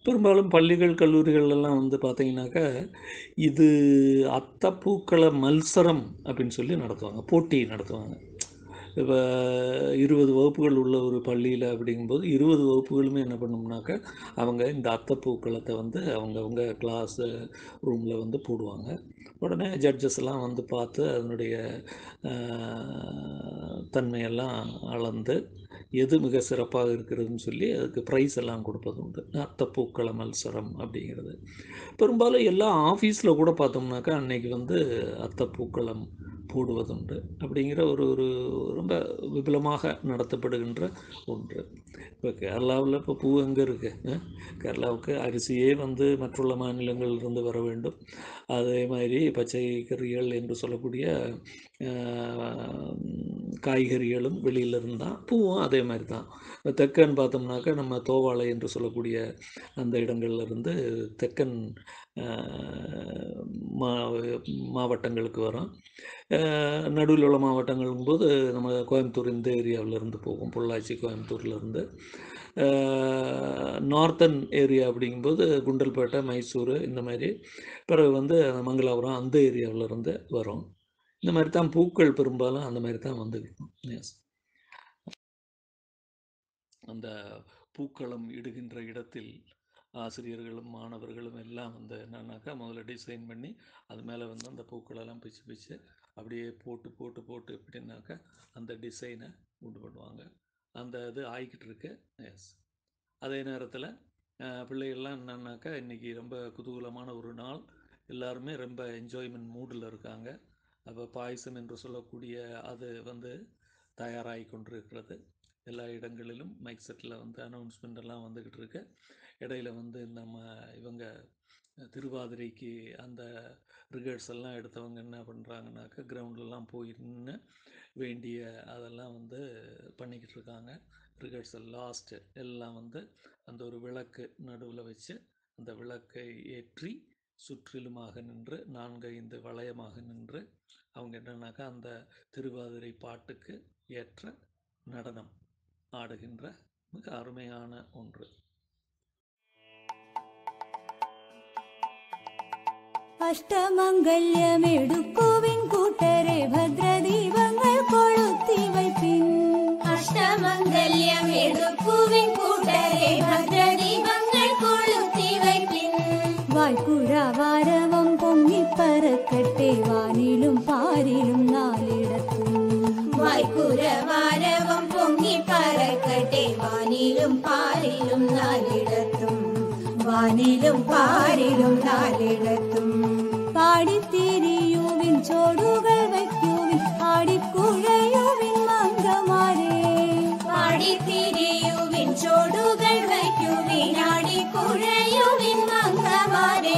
பெரும்பாலும் பள்ளிகள், கல்லூரிகள் எல்லாம் வந்து பார்த்தீங்கன்னாக்கா, இது அத்தப்பூக்கள மல்சரம் அப்படின்னு சொல்லி நடத்துவாங்க. போட்டி நடத்துவாங்க. இப்ப 20 வகுப்புகள் உள்ள ஒரு பள்ளியில அப்படிங்கும்போது, 20 வகுப்புகளுமே என்ன பண்ணும்னாக்கா, அவங்க இந்த அத்தப்பூக்களத்த வந்து அவங்கவங்க கிளாஸ் ரூம்ல வந்து போடுவாங்க. உடனே ஜட்ஜஸ் எல்லாம் வந்து பார்த்து அதனுடைய அ தன்மையெல்லாம் அளந்து, எது மிக சிறப்பாக இருக்கிறதுன்னு சொல்லி அதுக்கு பிரைஸ் எல்லாம் கொடுப்பது உண்டு. அத்தப்பூக்கள மல்சரம் அப்படிங்கிறது. பெரும்பாலும் எல்லா ஆஃபீஸ்ல கூட பார்த்தோம்னாக்கா, அன்னைக்கு வந்து அத்தப்பூக்களம் போடுவதுண்டு. அப்படிங்கிற ஒரு ஒரு ரொம்ப விபுலமாக நடத்தப்படுகின்ற ஒன்று. இப்ப கேரளாவுல இப்ப பூ எங்க இருக்கு? அ கேரளாவுக்கு அரிசியே வந்து மற்றுள்ள மாநிலங்களிலிருந்து வர வேண்டும். அதே மாதிரி பச்சை கறிகள் என்று சொல்லக்கூடிய அ காய்கறிகளும் வெளியிலிருந்து தான். பூவும் அதே மாரி தான். இப்ப தெக்கன் பார்த்தோம்னாக்கா, நம்ம தோவாளை என்று சொல்லக்கூடிய அந்த இடங்கள்ல இருந்து தெக்கன் அ மா மாவட்டங்களுக்கு வரும். அ நடுவுல உள்ள மாவட்டங்கள்ங்கும்போது, நம்ம கோயம்புத்தூர் இந்த ஏரியாவுல இருந்து போகும். பொள்ளாச்சி, கோயம்புத்தூர்லேருந்து. அ நார்த்தன் ஏரியா அப்படிங்கும்போது, குண்டல்பேட்டை, மைசூரு இந்த மாரி. பிறகு வந்து மங்களாபுரம் அந்த ஏரியாவுல இருந்து வரும். இந்த மாரி தான் பூக்கள் பெரும்பாலும் அந்த மாரி தான் வந்துருக்கும். எஸ். அந்த பூக்களம் இடுகின்ற இடத்தில் ஆசிரியர்களும், மாணவர்களும் எல்லாம் வந்து என்னன்னாக்கா, முதல்ல டிசைன் பண்ணி, அது மேல வந்து அந்த பூக்களெல்லாம் பிச்சு பிச்சு அப்படியே போட்டு போட்டு போட்டு எப்படின்னாக்கா, அந்த டிசைன உண்டு பண்ணுவாங்க. அந்த இது ஆயிக்கிட்டு இருக்கு. எஸ். அதே நேரத்தில அ பிள்ளைகள்லாம் என்னன்னாக்கா, இன்னைக்கு ரொம்ப குதூகலமான ஒரு நாள். எல்லாருமே ரொம்ப என்ஜாய்மென்ட் மூடுல இருக்காங்க. அப்ப பாயசம் என்று சொல்லக்கூடிய அது வந்து தயாராகிக் கொண்டிருக்கிறது. எல்லா இடங்களிலும் மைக் செட்ல வந்து அனௌன்ஸ்மென்ட் எல்லாம் வந்துகிட்டு இருக்கு. இடையில வந்து நம்ம இவங்க திருவாதிரைக்கு அந்த ரிஹர்சல்லாம் எடுத்தவங்க என்ன பண்றாங்கன்னாக்கா, கிரவுண்ட்லலாம் போய் நின்னு வேண்டிய அதெல்லாம் வந்து பண்ணிக்கிட்டு இருக்காங்க. ரிஹர்சல் லாஸ்ட் எல்லாம் வந்து அந்த ஒரு விளக்கு நடுவுல வச்சு, அந்த விளக்கை ஏற்றி சுற்றிலுமாக நின்று 4, 5 வளையமாக நின்று, அவங்க என்னன்னாக்கா, அந்த திருவாதிரை பாட்டுக்கு ஏற்ற நடனம் ஆடுகின்ற மிக அருமையான ஒன்று. அஷ்டமங்கல்யமெடுக்குவின் கூட்டரே பத்ரதீபங்கள் கொளுத்தி வைப்பின் அஷ்டமங்கல்யம் எடுக்குவின் கூட்டரே பத்ரதீபங்கள் கொளுத்தி வைப்பின் வாய்ப்புழாவாரவம் பொங்கிப் பறக்கட்டே வானிலும் பாரிலும் நாளிடத்தும் வாய்ப்புற வாரவம் பொங்கி பறக்கட்டே வானிலும் பாரிலும் நாளிடத்தும் வானிலும் பாரிலும் நாளிடத்தும் பாடித் திரியுவின் சோடுகள் வைக்குவின் ஆடிக் குழையுவின் மங்கமாரே பாடி திரியுவின் சோடுகள் வைக்குவின் ஆடி குழையுவின் மங்கமாரே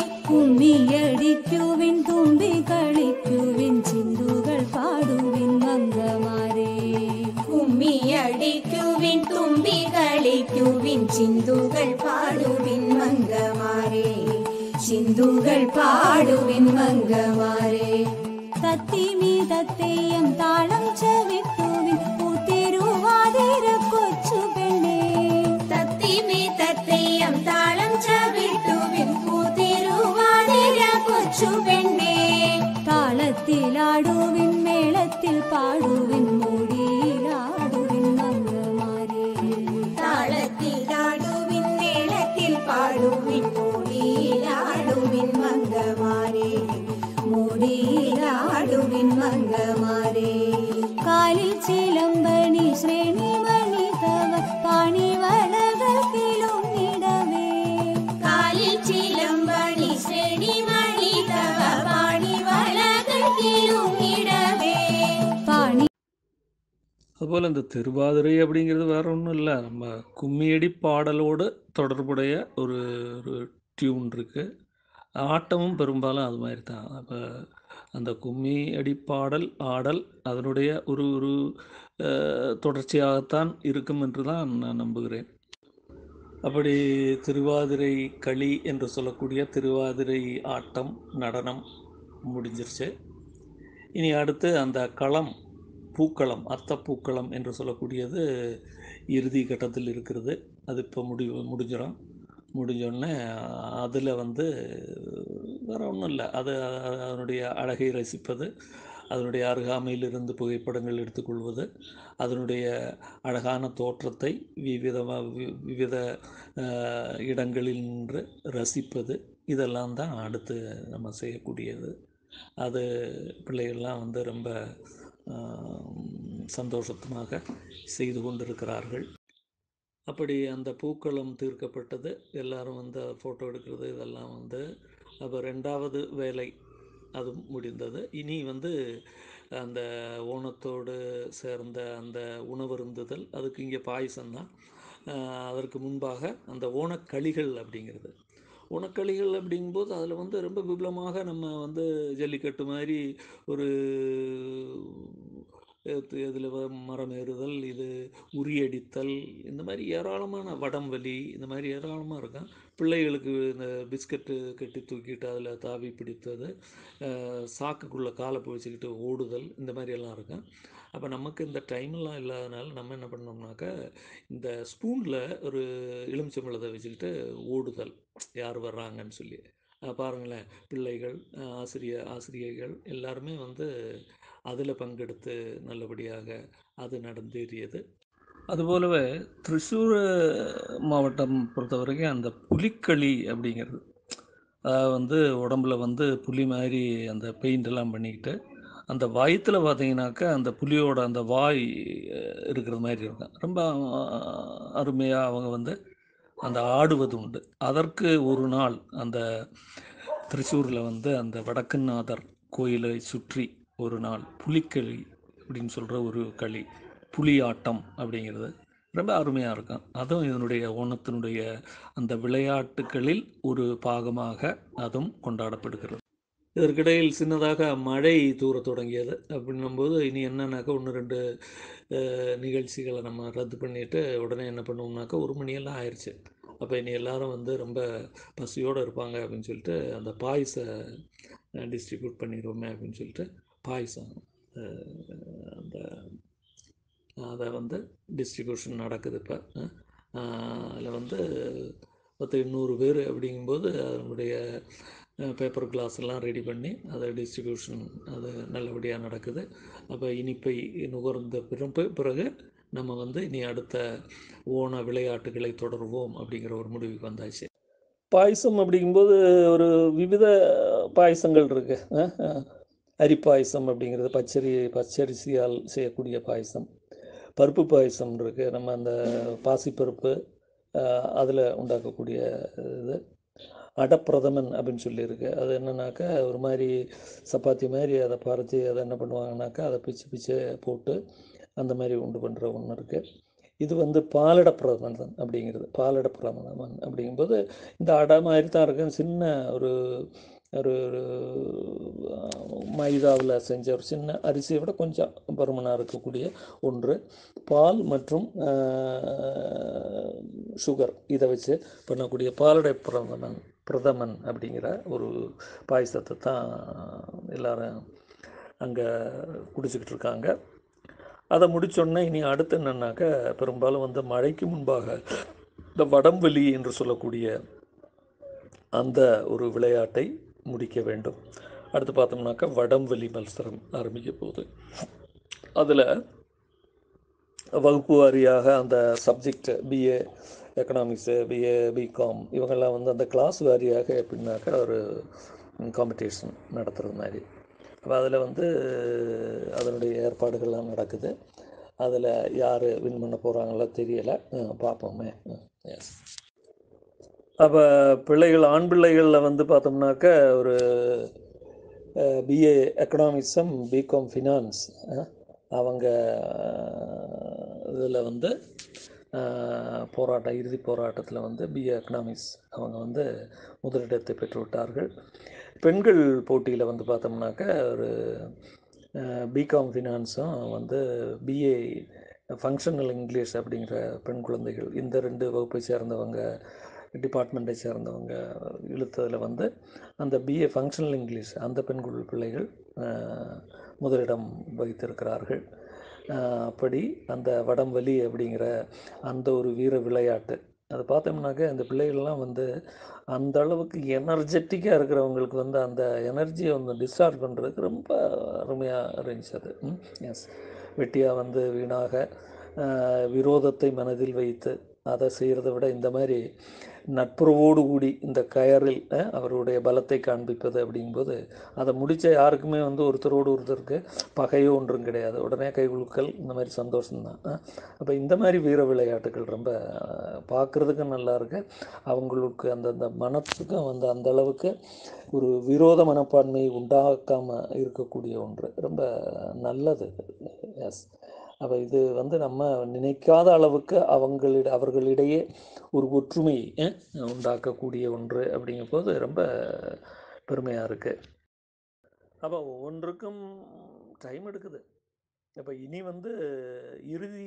கும்மியடிக்குவின் தும்பி களிக்குவின் சிந்துகள் பாடுவின் மங்கமாரே கும்மி அடிக்குவின் தும்பி களிக்குவின் சிந்துகள் பாடுவின் மங்கமாரே சிந்துகள் பாடுவின் மங்கமாரே தத்தி மீதத்தையம் தாளம் செவிட்டுவின் பூத்திருவாதிர கொச்சு பெண்ணே தத்தி மீ தத்தையம் தாளம் சவிட்டுவின் பூத்திருவாதிர கொச்சு பெண்ணே தாளத்தில் ஆடுவின் மேளத்தில் பாடுவின் மூடியில் ஆடுவின் மங்கமாரே தாளத்தில் ஆடுவின் மேளத்தில் பாடுவின் மோடியில் ஆடுவின் மங்கமாரே மோடியில் ஆடுவின் மங்கமாரே காலில் சிலம்பணி ஸ்ரேணி மணி தவ பாணி வளகத்திலும் இடவே காலில் சிலம்பணி செடி மணி தவ பாணி வளகத்திலும் இடவே பாணி அதுபோல் இந்த திருவாதிரை அப்படிங்கிறது வேற ஒன்றும் இல்லை நம்ம கும்மியடி பாடலோடு தொடர்புடைய ஒரு ஒரு டியூன் இருக்கு ஆட்டமும் பெரும்பாலும் அது மாதிரி தான் அப்போ அந்த கும்மி அடி பாடல் ஆடல் அதனுடைய ஒரு ஒரு அஹ், தொடர்ச்சியாகத்தான் இருக்கும் என்று தான் நான் நம்புகிறேன் அப்படி திருவாதிரை களி என்று சொல்லக்கூடிய திருவாதிரை ஆட்டம் நடனம் முடிஞ்சிருச்சு இனி அடுத்து அந்த களம் பூக்களம் அத்தப்பூக்களம் என்று சொல்லக்கூடியது இறுதி கட்டத்தில் இருக்கிறது அது இப்போ முடி முடிஞ்சிடும் முடிஞ்சோடனே அதில் வந்து வேறு ஒன்றும் இல்லை அது அ- அதனுடைய அழகை ரசிப்பது அதனுடைய அருகாமையில் இருந்து புகைப்படங்கள் எடுத்துக்கொள்வது அதனுடைய அழகான தோற்றத்தை விவிதமாக வி- விவித அஹ், இடங்களில் நின்று ரசிப்பது இதெல்லாம் தான் அடுத்து நம்ம செய்யக்கூடியது அது பிள்ளைகள்லாம் வந்து ரொம்ப ஆம், சந்தோஷமாக செய்து கொண்டிருக்கிறார்கள் அப்படி அந்த பூக்களம் தீர்க்கப்பட்டது எல்லாரும் வந்து ஃபோட்டோ எடுக்கிறது இதெல்லாம் வந்து அப்போ ரெண்டாவது வேலை அதுவும் முடிந்தது இனி வந்து அந்த ஓணத்தோடு சேர்ந்த அந்த உணவருந்துதல் அதுக்கு இங்கே பாயசம் தான் அதற்கு முன்பாக அந்த ஓணக்களிகள் அப்படிங்கிறது ஓணக்களிகள் அப்படிங்கும்போது அதில் வந்து ரொம்ப விபுலமாக நம்ம வந்து ஜல்லிக்கட்டு மாதிரி ஒரு இதில் மரம் ஏறுதல் இது உரியடித்தல் இந்த மாதிரி ஏராளமான வடம் வலி இந்த மாதிரி ஏராளமாக இருக்கும் பிள்ளைகளுக்கு இந்த பிஸ்கட்டு கட்டி தூக்கிட்டு அதில் தாவி பிடித்தது அஹ், சாக்குக்குள்ளே காலை பிடிச்சிக்கிட்டு ஓடுதல் இந்த மாதிரி எல்லாம் இருக்கும் அப்போ நமக்கு இந்த டைம்லாம் இல்லாதனால நம்ம என்ன பண்ணோம்னாக்கா இந்த ஸ்பூனில் ஒரு எலுமிச்சம்பழத்தை வச்சுக்கிட்டு ஓடுதல் யார் வர்றாங்கன்னு சொல்லி அஹ், பாருங்களேன் பிள்ளைகள் அஹ், ஆசிரியர் ஆசிரியைகள் எல்லாருமே வந்து அதில் பங்கெடுத்து நல்லபடியாக அது நடந்தேறியது அதுபோலவே திருச்சூர் மாவட்டம் பொறுத்த வரைக்கும் அந்த புலிக்களி அப்படிங்கிறது அதாவது வந்து உடம்புல வந்து புலி மாதிரி அந்த பெயிண்ட் எல்லாம் பண்ணிக்கிட்டு அந்த வயிற்றில் பார்த்தீங்கன்னாக்கா அந்த புலியோட அந்த வாய் அஹ், இருக்கிற மாதிரி இருக்கும் ரொம்ப அருமையாக அவங்க வந்து அந்த ஆடுவது உண்டு அதற்கு ஒரு நாள் அந்த திருச்சூரில் வந்து அந்த வடக்குநாதர் கோயிலை சுற்றி ஒரு நாள் புலிக்களி அப்படின்னு சொல்கிற ஒரு களி புலியாட்டம் அப்படிங்கிறது ரொம்ப அருமையாக இருக்கும் அதுவும் இதனுடைய ஓணத்தினுடைய அந்த விளையாட்டுகளில் ஒரு பாகமாக அதுவும் கொண்டாடப்படுகிறது இதற்கிடையில் சின்னதாக மழை தூரத் தொடங்கியது அப்படின்னும்போது இனி என்னன்னாக்கா ஒன்று ரெண்டு அஹ், நிகழ்ச்சிகளை நம்ம ரத்து பண்ணிட்டு உடனே என்ன பண்ணுவோம்னாக்கா ஒரு மணியெல்லாம் ஆயிடுச்சு அப்போ இனி எல்லாரும் வந்து ரொம்ப பசியோடு இருப்பாங்க அப்படின்னு சொல்லிட்டு அந்த பாயச டிஸ்ட்ரிபியூட் பண்ணிடுவோமே அப்படின்னு சொல்லிட்டு பாயசம் அஹ், அந்த அதை வந்து டிஸ்ட்ரிபியூஷன் நடக்குது இப்போ அதில் வந்து பத்து எண்ணூறு பேர் அப்படிங்கும்போது அதனுடைய பேப்பர் கிளாஸ் எல்லாம் ரெடி பண்ணி அதை டிஸ்ட்ரிபியூஷன் அது நல்லபடியாக நடக்குது அப்போ இனிப்பை நுகர்ந்த பிறப்பு பிறகு நம்ம வந்து இனி அடுத்த ஓண விளையாட்டுகளை தொடருவோம் அப்படிங்கிற ஒரு முடிவுக்கு வந்தாச்சு பாயசம் அப்படிங்கும்போது ஒரு விவித பாயசங்கள் இருக்கு அஹ், அஹ். அரி பாயசம் அப்படிங்கிறது பச்சரி பச்சரிசியால் செய்யக்கூடிய பாயசம் பருப்பு பாயசம் இருக்குது நம்ம அந்த பாசிப்பருப்பு அதில் உண்டாக்கக்கூடிய இது அடப்பிரதமன் அப்படின்னு சொல்லியிருக்கு அது என்னன்னாக்கா ஒரு மாதிரி சப்பாத்தி மாதிரி அதை பறித்து அதை என்ன பண்ணுவாங்கனாக்கா அதை பிச்சு பிச்சு போட்டு அந்த மாதிரி உண்டு பண்ணுற ஒன்று இருக்குது இது வந்து பாலட பிரதமன் அப்படிங்கிறது பாலட பிரதமன் அப்படிங்கும்போது இந்த அடை மாதிரி தான் இருக்கும் சின்ன ஒரு ஒரு ஒரு மைதாவில் செஞ்ச ஒரு சின்ன அரிசியை விட கொஞ்சம் பருமனாக இருக்கக்கூடிய ஒன்று பால் மற்றும் சுகர் இதை வச்சு பண்ணக்கூடிய பாலடை பிரதமன் பிரதமன் அப்படிங்கிற ஒரு பாயசத்தை தான் எல்லாரும் அங்கே குடிச்சிக்கிட்டு இருக்காங்க அதை முடிச்சோடனே இனி அடுத்து என்னன்னாக்கா பெரும்பாலும் வந்து மழைக்கு முன்பாக இந்த வடம்வெளி என்று சொல்லக்கூடிய அந்த ஒரு விளையாட்டை முடிக்க வேண்டும் அடுத்து பார்த்தோம்னாக்கா வடம்வெளி மത്സரம் ஆரம்பிக்க போகுது அதில் வகுப்பு வாரியாக அந்த subject BA economics BA BCom இவங்கெல்லாம் வந்து அந்த கிளாஸ் வாரியாக எப்படின்னாக்கா ஒரு காம்படிஷன் நடத்துகிறது மாதிரி அப்போ அதில் வந்து அதனுடைய ஏற்பாடுகள்லாம் நடக்குது அதில் யார் வின் பண்ண போகிறாங்களோ தெரியலை பார்ப்போமே எஸ் அப்போ பிள்ளைகள் ஆண் பிள்ளைகளில் வந்து பார்த்தோம்னாக்க ஒரு பிஏ எக்கனாமிக்ஸும் பிகாம் ஃபினான்ஸ் அவங்க இதில் வந்து அஹ், போராட்டம் இறுதி போராட்டத்தில் வந்து பிஏ எக்கனாமிக்ஸ் அவங்க வந்து முதலிடத்தை பெற்றுவிட்டார்கள் பெண்கள் போட்டியில் வந்து பார்த்தோம்னாக்க ஒரு பிகாம் ஃபினான்ஸும் வந்து பிஏ ஃபங்க்ஷனல் இங்கிலீஷ் அப்படிங்கிற பெண் குழந்தைகள் இந்த ரெண்டு வகுப்பை சேர்ந்தவங்க டிபார்ட்மெண்ட்டை சேர்ந்தவங்க இழுத்ததில் வந்து அந்த பிஏ ஃபங்க்ஷனல் இங்கிலீஷ் அந்த பெண் குழு பிள்ளைகள் அஹ், முதலிடம் வகித்திருக்கிறார்கள் அஹ், அப்படி அந்த வடம்வலி அப்படிங்கிற அந்த ஒரு வீர விளையாட்டு அதை பார்த்தோம்னாக்க இந்த பிள்ளைகள்லாம் வந்து அந்த அளவுக்கு எனர்ஜெட்டிக்காக இருக்கிறவங்களுக்கு வந்து அந்த எனர்ஜியை வந்து டிஸ்சார்ஜ் பண்ணுறதுக்கு ரொம்ப அருமையாக இருந்துச்சு அது எஸ் வெட்டியாக வந்து வீணாக ஆஹ், விரோதத்தை மனதில் வைத்து அதை செய்கிறத விட இந்த மாதிரி நட்புறவோடு கூடி இந்த கயரில் அஹ், அவருடைய பலத்தை காண்பிப்பது அப்படிங்கும்போது அதை முடித்த யாருக்குமே வந்து ஒருத்தரோடு ஒருத்தருக்கு பகையோ ஒன்றும் கிடையாது உடனே கைகுலுக்கல் இந்த மாதிரி சந்தோஷம்தான் அப்போ இந்த மாதிரி வீர விளையாட்டுகள் ரொம்ப பார்க்குறதுக்கும் நல்லா இருக்கு அவங்களுக்கு அந்த அந்த மனத்துக்கும் வந்து அந்த அளவுக்கு ஒரு விரோத மனப்பான்மையை உண்டாக்காமல் இருக்கக்கூடிய ஒன்று ரொம்ப நல்லது எஸ் அப்போ இது வந்து நம்ம நினைக்காத அளவுக்கு அவங்களிட அவர்களிடையே ஒரு ஒற்றுமையை அஹ், உண்டாக்கக்கூடிய ஒன்று அப்படிங்கும்போது ரொம்ப பெருமையாக இருக்குது அப்போ ஒவ்வொன்றுக்கும் டைம் எடுக்குது அப்போ இனி வந்து இறுதி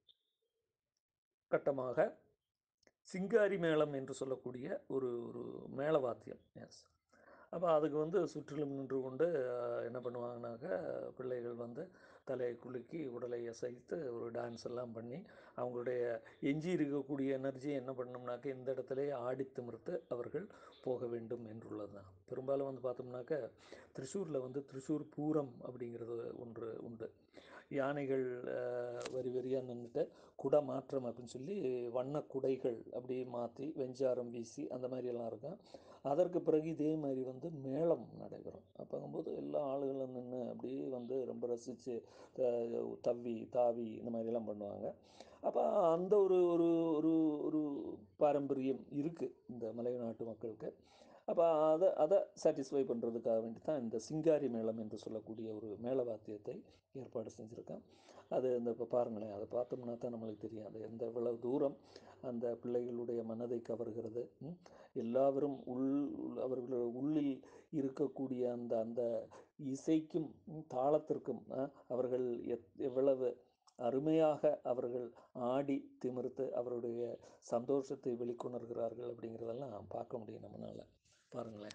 கட்டமாக சிங்காரி மேளம் என்று சொல்லக்கூடிய ஒரு ஒரு மேளவாத்தியம் எஸ் அப்போ அதுக்கு வந்து சுற்றிலும் நின்று கொண்டு அஹ், என்ன பண்ணுவாங்கனாக்கா பிள்ளைகள் வந்து தலையை குலுக்கி உடலை அசைத்து ஒரு டான்ஸ் எல்லாம் பண்ணி அவங்களுடைய எஞ்சி இருக்கக்கூடிய எனர்ஜியை என்ன பண்ணோம்னாக்க இந்த இடத்துலயே ஆடி திமிர்த்து அவர்கள் போக வேண்டும் என்றுள்ளது தான் பெரும்பாலும் வந்து பார்த்தோம்னாக்க திருச்சூரில் வந்து திருச்சூர் பூரம் அப்படிங்கிறது ஒன்று உண்டு யானைகள் அஹ், வரி வரியாக நின்றுட்டு குட மாற்றம் அப்படின்னு சொல்லி வண்ண குடைகள் அப்படியே மாற்றி வெஞ்சாரம் வீசி அந்த மாதிரி எல்லாம் இருக்கும் அதற்கு பிறகு இதே மாதிரி வந்து மேளம் நடைபெறும் அப்போங்கும்போது எல்லா ஆளுகளும் நின்று அப்படியே வந்து ரொம்ப ரசித்து தவ்வி தாவி இந்த மாதிரிலாம் பண்ணுவாங்க அப்போ அந்த ஒரு ஒரு ஒரு ஒரு பாரம்பரியம் இருக்குது இந்த மலைநாட்டு மக்களுக்கு அப்போ அதை அதை சாட்டிஸ்ஃபை பண்ணுறதுக்காக வேண்டி தான் இந்த சிங்காரி மேளம் என்று சொல்லக்கூடிய ஒரு மேளவாத்தியத்தை ஏற்பாடு செஞ்சுருக்கேன் அது இந்த இப்போ பாருங்களேன் அதை பார்த்தோம்னா தான் நம்மளுக்கு தெரியும் அது எந்த எவ்வளவு தூரம் அந்த பிள்ளைகளுடைய மனதை கவர்கிறது ம். எல்லாவரும் உள் அவர்கள் உள்ளில் இருக்கக்கூடிய அந்த அந்த இசைக்கும் ம், தாளத்திற்கும் அ, அவர்கள் எத் எவ்வளவு அருமையாக அவர்கள் ஆடி திமிர்த்து அவருடைய சந்தோஷத்தை வெளிக்கொணர்கிறார்கள் அப்படிங்கிறதெல்லாம் பார்க்க முடியும் நம்மளால் பாருங்களேன்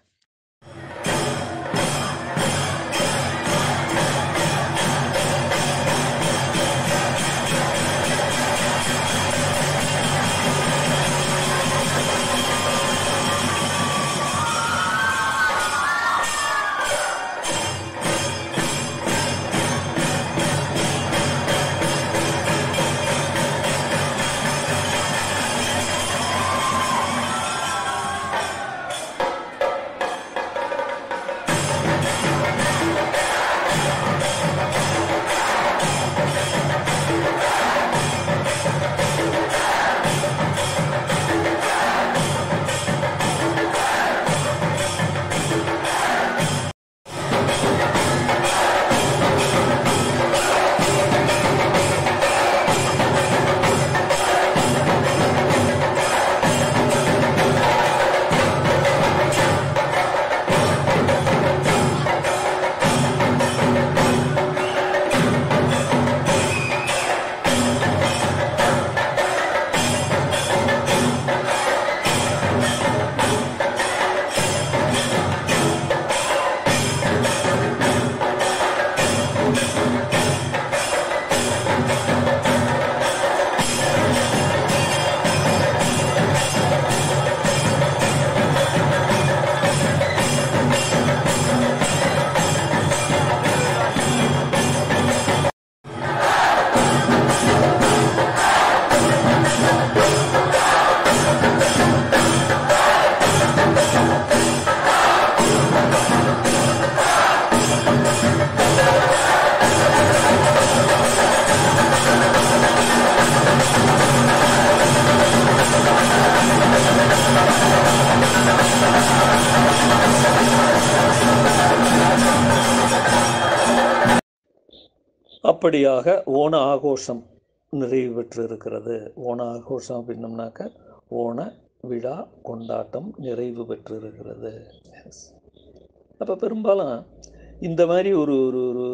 அப்படியாக ஓண ஆகோஷம் நிறைவு பெற்று இருக்கிறது ஓண ஆகோஷம் அப்படின்னம்னாக்க ஓண விழா கொண்டாட்டம் நிறைவு பெற்று இருக்கிறது அப்போ பெரும்பாலும் இந்த மாதிரி ஒரு ஒரு ஒரு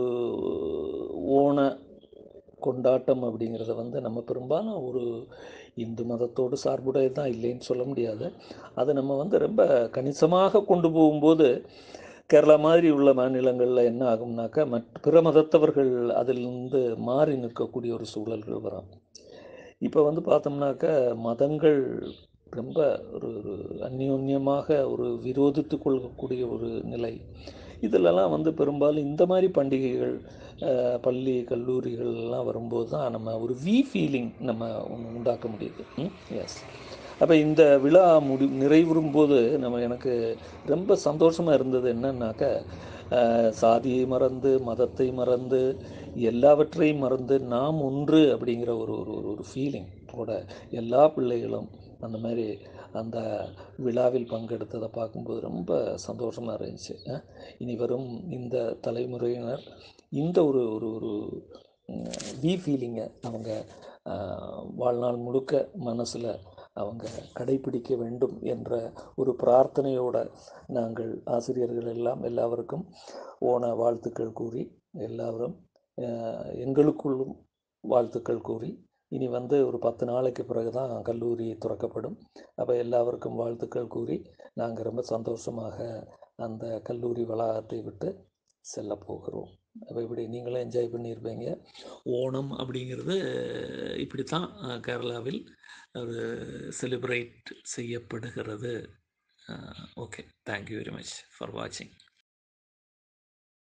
ஓண கொண்டாட்டம் அப்படிங்கிறத வந்து நம்ம பெரும்பாலும் ஒரு இந்து மதத்தோடு சார்புடைய தான் இல்லைன்னு சொல்ல முடியாது அதை நம்ம வந்து ரொம்ப கணிசமாக கொண்டு போகும்போது கேரளா மாதிரி உள்ள மாநிலங்களில் என்ன ஆகும்னாக்கா மற்ற பிற மதத்தவர்கள் அதிலிருந்து மாறி நிற்கக்கூடிய ஒரு சூழல்கள் வரும் இப்போ வந்து பார்த்தோம்னாக்க மதங்கள் ரொம்ப ஒரு ஒரு அந்யோன்யமாக ஒரு விரோதித்து கொள்ளக்கூடிய ஒரு நிலை இதிலெல்லாம் வந்து பெரும்பாலும் இந்த மாதிரி பண்டிகைகள் அஹ், பள்ளி கல்லூரிகள்லாம் வரும்போது தான் நம்ம ஒரு வி ஃபீலிங் நம்ம ஒன்று உண்டாக்க முடியுது எஸ் அப்போ இந்த விழா முடி நிறைவுறும் போது நம்ம எனக்கு ரொம்ப சந்தோஷமாக இருந்தது என்னன்னாக்க அஹ், சாதியை மறந்து மதத்தை மறந்து எல்லாவற்றையும் மறந்து நாம் ஒன்று அப்படிங்கிற ஒரு ஒரு ஒரு- ஒரு ஃபீலிங் கூட எல்லா பிள்ளைகளும் அந்த மாதிரி அந்த விழாவில் பங்கெடுத்ததை பார்க்கும்போது ரொம்ப சந்தோஷமாக இருந்துச்சு அஹ். இனி வரும் இந்த தலைமுறையினர் இந்த ஒரு ஒரு ஒரு வி ஃபீலிங்கை அவங்க அஹ், வாழ்நாள் முழுக்க மனசில் அவங்க கடைபிடிக்க வேண்டும் என்ற ஒரு பிரார்த்தனையோட நாங்கள் ஆசிரியர்கள் எல்லாம் எல்லாருக்கும் ஓண வாழ்த்துக்கள் கூறி எல்லாரும் அஹ், எங்களுக்குள்ளும் வாழ்த்துக்கள் கூறி இனி வந்து ஒரு பத்து நாளைக்கு பிறகு தான் கல்லூரி திறக்கப்படும் அப்போ எல்லாருக்கும் வாழ்த்துக்கள் கூறி நாங்கள் ரொம்ப சந்தோஷமாக அந்த கல்லூரி வளாகத்தை விட்டு செல்ல போகிறோம் அப்போ இப்படி நீங்களும் என்ஜாய் பண்ணியிருப்பீங்க ஓணம் அப்படிங்கிறது இப்படி தான் கேரளாவில் ஒரு செலிப்ரேட் செய்யப்படுகிறது okay thank you very much for வாட்சிங்